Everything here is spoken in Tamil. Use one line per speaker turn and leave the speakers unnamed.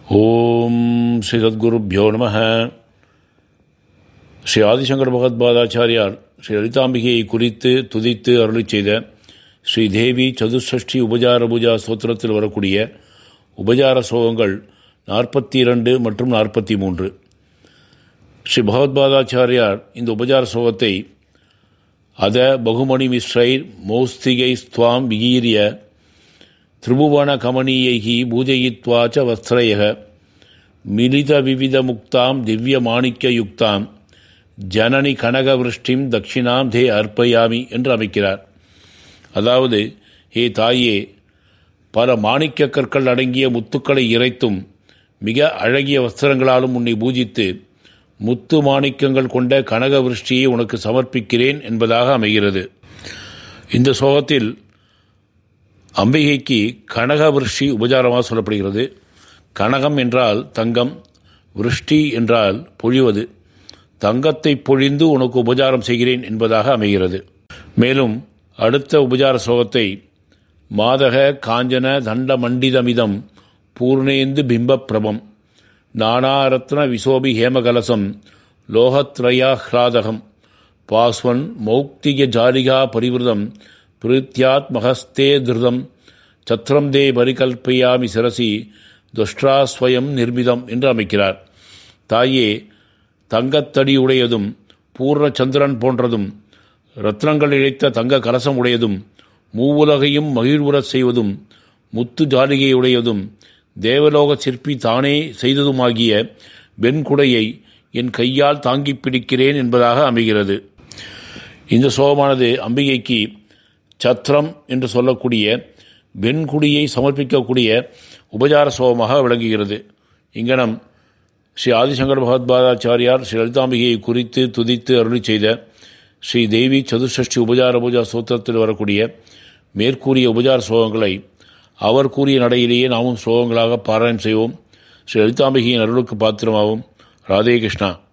ஓம் ஸ்ரீ சத்குருப்பியோ நம ஸ்ரீ ஆதிசங்கர பகவத்பாதாச்சாரியார் ஸ்ரீ லலிதாம்பிகையை குறித்து துதித்து அருளி செய்த ஸ்ரீ தேவி சதுஷ்டி உபஜார பூஜா ஸ்தோத்திரத்தில் வரக்கூடிய உபஜார ஸ்லோகங்கள் நாற்பத்தி இரண்டு மற்றும் நாற்பத்தி மூன்று ஸ்ரீ பகவத்பாதாச்சாரியார் இந்த உபஜார ஸ்லோகத்தை அத பகுமணி மிஸ்ரைர் மௌஸ்திகை ஸ்துவாம் விகீரிய திரிபுவன கமனீயைகி பூஜயித்வா ச வஸ்திரயக மிலித விவித முக்தாம் திவ்ய மாணிக்க யுக்தாம் ஜனனி கனக விருஷ்டிம் தட்சிணாம் தே அர்ப்பயாமி என்று அமைக்கிறார் அதாவது ஹே தாயே பல மாணிக்க கற்கள் அடங்கிய முத்துக்களை இறைத்தும் மிக அழகிய வஸ்திரங்களாலும் உன்னை பூஜித்து முத்து மாணிக்கங்கள் கொண்ட கனக விருஷ்டியை உனக்கு சமர்ப்பிக்கிறேன் என்பதாக அமைகிறது இந்த சோகத்தில் அம்பிகைக்கு கனக விருஷ்டி உபச்சாரமாக சொல்லப்படுகிறது கனகம் என்றால் தங்கம் விருஷ்டி என்றால் பொழிவது தங்கத்தை பொழிந்து உனக்கு உபச்சாரம் செய்கிறேன் என்பதாக அமைகிறது மேலும் அடுத்த உபச்சார சோகத்தை மாதக காஞ்சன தண்ட மண்டிதமிதம் பூர்ணேந்து பிம்ப பிரபம் நானாரத்ன விசோபி ஹேமகலசம் லோகத்ரயாஹ்லாதகம் பாஸ்வன் மௌக்திக ஜாரிகா பரிவிருதம் பிரீத்தியாத்மஹஸ்தே திருதம் சத்ரம் தே பரிகல்பயாமி சிரசி துஷ்டாஸ்வயம் நிர்மிதம் என்று அமைக்கிறார் தாயே தங்கத்தடியுடையதும் பூர்ண சந்திரன் போன்றதும் ரத்னங்கள் இழைத்த தங்க கலசம் உடையதும் மூவுலகையும் மகிழ்வுறச் செய்வதும் முத்து ஜாலிகையுடையதும் தேவலோக சிற்பி தானே செய்ததுமாகிய வெண்குடையை என் கையால் தாங்கி பிடிக்கிறேன் என்பதாக அமைகிறது இந்த சோகமானது அம்பிகைக்கு சத்திரம் என்று சொல்லக்கூடிய வெண்குடியை சமர்ப்பிக்கக்கூடிய உபச்சார சோகமாக விளங்குகிறது இங்கனம் ஸ்ரீ ஆதிசங்கர பகவத்பாதாச்சாரியார் ஸ்ரீ லலிதாம்பிகையை குறித்து துதித்து அருளி செய்த ஸ்ரீ தேவி சதுஷ்டி உபச்சார பூஜா சூத்திரத்தில் வரக்கூடிய மேற்கூறிய உபச்சார சோகங்களை அவர் கூறிய நடையிலேயே நாமும் ஸ்லோகங்களாக பாராயணம் செய்வோம் ஸ்ரீ லலிதாம்பிகையின் அருளுக்கு பாத்திரமாகும் ராதே கிருஷ்ணா